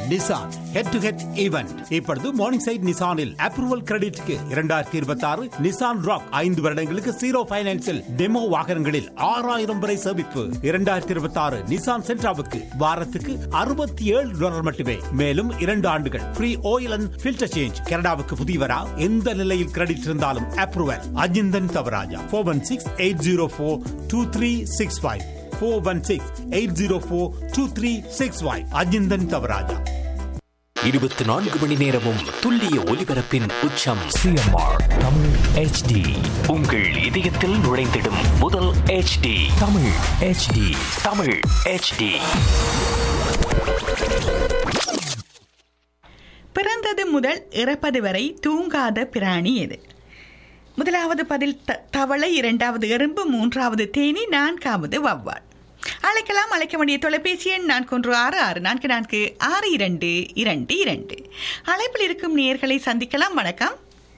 Nissan head to head event இப்பொழுது morning side நிசானில் approval கிரெடிட்க்கு இரண்டாயிரத்தி இருபத்தி ஆறு நிசான் ராக் ஐந்து வருடங்களுக்கு ஜீரோ பைனான்சில் டெமோ வாகனங்களில் ஆறாயிரம் வரை சேமிப்பு இரண்டாயிரத்தி இருபத்தி ஆறு நிசான் சென்ட்ராவுக்கு வாரத்துக்கு அறுபத்தி ஏழு டாலர் மட்டுமே மேலும் இரண்டு ஆண்டுகள் free oil and filter change கனடாவுக்கு புதியவரா எந்த நிலையில் கிரெடிட் இருந்தாலும் approval Ajinthan Thavarajah four one six eight zero four two three six five four one six eight zero four two three six five Ajinthan Thavarajah இருபத்தி நான்கு மணி நேரமும் துல்லிய ஒலிபரப்பின் உச்சம் சிஎம்ஆர் தமிழ் ஹெச்டி உங்கள் இதயத்தில் நுழைந்திடும் முதல் HD Tamil HD Tamil HD பிறந்தது முதல் இறப்பது வரை தூங்காத பிராணி எது முதலாவது பதில் த- தவளை இரண்டாவது எறும்பு மூன்றாவது தேனி நான்காவது வவ்வால் அழைக்கலாம் அழைக்க வேண்டிய தொலைபேசி எண் நான்கு ஒன்று ஆறு ஆறு நான்கு நான்கு ஆறு இரண்டு இரண்டு இரண்டு அழைப்பில் இருக்கும் நேயர்களை சந்திக்கலாம் வணக்கம்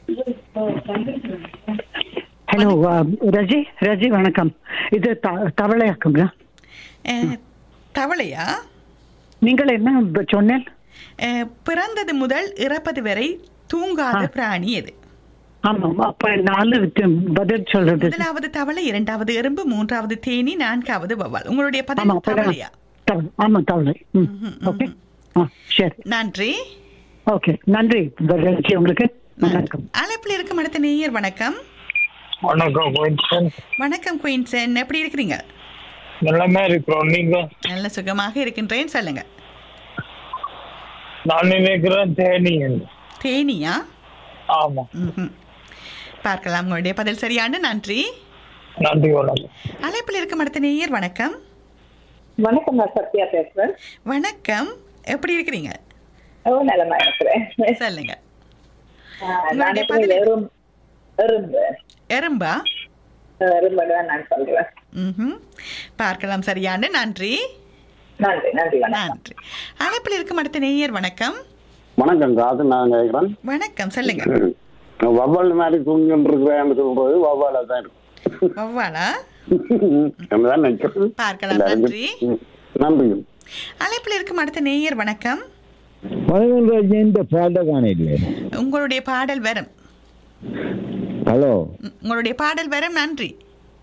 ஹலோ ரஜி ரஜி வணக்கம் இது த- தவளையாக்குங்களா அஹ், தவளையா நீங்கள் என்ன ப- சொன்னேன் அஹ், பிறந்தது முதல் இறப்பது வரை தூங்காத பிராணி எது ஆமாம் அப்ப நாலு வித்து- பதில் சொல்றது முதலாவது தவளை இரண்டாவது எறும்பு மூன்றாவது தேனி நான்காவது வவ்வால் உங்களுடைய ஆமா பதில் அப்ப தவளையா தவ- ஆமா தவளை ம், ஓகே ஆ சரி நன்றி ஓகே நன்றி ரஜி உங்களுக்கு வணக்கம் அழைப்பில் இருக்கும் அடுத்த நேயர் வணக்கம் வணக்கம் கோயின்சன் வணக்கம் குயின்சன் எப்படி இருக்கிறீங்க நல்லமே இருக்கிறோம் நீங்க நல்ல சுகமாக இருக்கின்றேன் சொல்லுங்க நான் நினைக்கிறேன் தேனி என்று. தேனியா ஆமா ம்ஹும். பார்க்கலாம் உங்களுடைய பதில் சரியான நன்றி நன்றி வணக்கம் அழைப்பில் இருக்கும் அடுத்த நேயர் வணக்கம் வணக்கம் நான் சத்யா பேசுறேன் வணக்கம் எப்படி இருக்கிறீங்க ஓ நலமா இருக்கிறேன் சொல்லுங்க ஆஹ் நான் உங்களுடைய எப்படி பதில்? எறும் எறும்பு எறும்பா எறும்பு தான் நான் சொல்றேன் ம்ஹும். பார்க்கலாம் சரியான நன்றி நன்றி நன்றி வணக்கம் நன்றி அழைப்பில் இருக்கும் அடுத்த நேயர் வணக்கம் வணக்கம் காது நான் கேட்கிறேன் வணக்கம் சொல்லுங்க வவ்வால் மாதிரி தூங்கிட்டு இருக்கிறேன்னு சொல்றது வவ்வாலா தான் இருக்கும் வவ்வாலா என்னதான் நினைக்கிறேன் பார்க்கலாம் எல்லாரும் நன்றி ம், நன்றி அழைப்பில் இருக்கும் அடுத்த நேயர் வணக்கம் வணக்கம் ராஜி இந்த பாட்டை காணையில்லை உங்களுடைய பாடல் வரும் ஹலோ உம், உங்களுடைய பாடல் வரும் நன்றி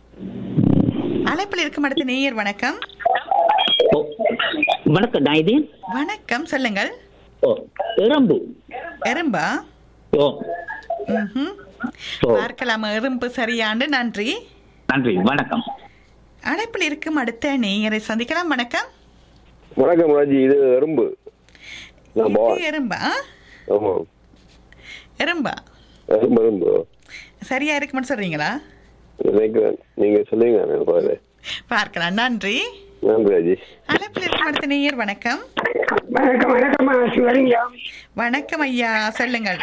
அழைப்பில் இருக்கும் அடுத்த நேயர் வணக்கம் ஓ, வணக்கம் நான் இது வணக்கம் சொல்லுங்கள் ஓ, எறும்பு எறும்பா ஓ ம்ஹும். ஓ. பார்க்கலாம் எறும்பு சரியாண்டு நன்றி நன்றி வணக்கம் அழைப்பில் இருக்கும் அடுத்த நேயரை சந்திக்கலாம் வணக்கம் வணக்கம் ராஜி இது எறும்பு நான் இது பவான் எறும்பா ஆமா எறும்பா எறும்பு எறும்பு சரியா இருக்கும்னு சொல்றீங்களா நினைக்கிறேன் நீங்க சொல்லுங்க நான் பாரு பார்க்கலாம் நன்றி நன்றி ராஜி அழைப்பில் இருக்கும் அடுத்த நேயர் வணக்கம் வணக்கம் வணக்கம் சிவலிங்கா வணக்கம் ஐயா சொல்லுங்கள்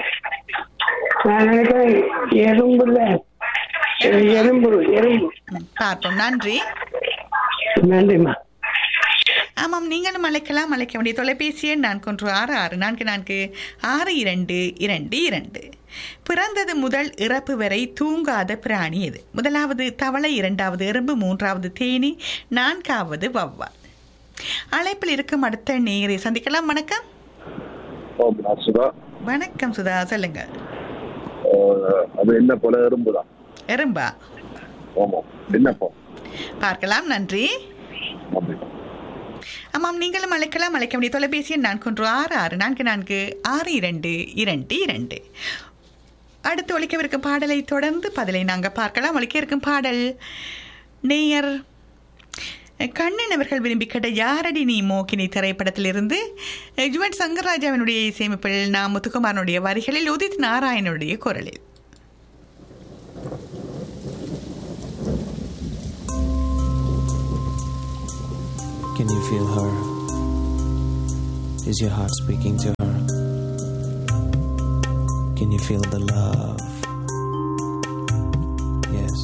நான் நினைக்கிறேன் எறும்புல எறும்பு எறும்பு ம், பார்ப்போம் நன்றி நன்றிம்மா ஆமாம் நீங்களும் அழைக்கலாம் அழைக்க வேண்டிய தொலைபேசி எண் நான்கு ஒன்று ஆறு ஆறு நான்கு நான்கு ஆறு இரண்டு இரண்டு இரண்டு பிறந்தது முதல் இறப்பு வரை தூங்காத பிராணி இது முதலாவது தவளை இரண்டாவது எறும்பு மூன்றாவது தேனி நான்காவது வவ்வால் அழைப்பில் இருக்கும் அடுத்த நேரை சந்திக்கலாம் வணக்கம் ஓம் சுதா வணக்கம் சுதா சொல்லுங்க அது என்ன போல எறும்பு தான் எறும்பா ஆமா என்னப்பா பார்க்கலாம் நன்றி ஆமாம் நீங்களும் அழைக்கலாம் அழைக்க வேண்டிய தொலைபேசி எண் நான்கு ஒன்று ஆறு ஆறு நான்கு நான்கு ஆறு இரண்டு இரண்டு இரண்டு அடுத்து ஒழிக்கவிருக்கும் பாடலை தொடர்ந்து பதிலை நாங்கள் பார்க்கலாம் ஒழிக்க இருக்கும் பாடல் நேயர் கண்ணன் அவர்கள் விரும்பி கேட்ட யாரடி நீ மோகினி திரைப்படத்திலிருந்து ஜுவன் சங்கர்ராஜாவினுடைய இசையமைப்பில் நாம் முத்துக்குமாரனுடைய வரிகளில் உதித் நாராயணனுடைய குரலில் Can you feel her? Is your heart speaking to her? Can you feel the love